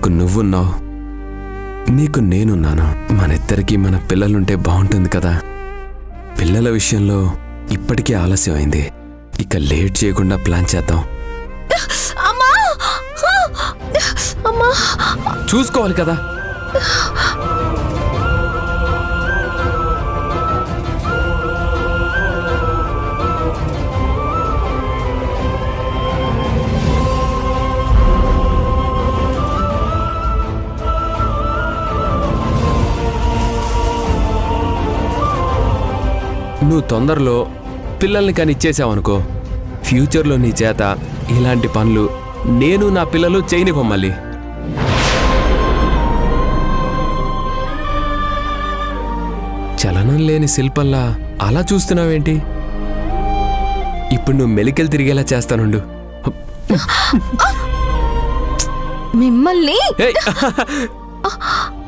నువ్వున్నావు నీకు నేనున్నాను మనిద్దరికీ మన పిల్లలుంటే బాగుంటుంది కదా పిల్లల విషయంలో ఇప్పటికే ఆలస్యం అయింది ఇక లేట్ చేయకుండా ప్లాన్ చేద్దాం అమ్మా అమ్మా చూసుకోవాలి కదా నువ్వు తొందరలో పిల్లల్ని కానీ ఇచ్చేసావనుకో ఫ్యూచర్లో నీ చేత ఇలాంటి పనులు నేను నా పిల్లలు చేయనివ్వం మళ్ళీ చలనం లేని శిల్పంలా అలా చూస్తున్నావేంటి ఇప్పుడు నువ్వు మెలికలు తిరిగేలా చేస్తానుండు మిమ్మల్ని ఏయ్!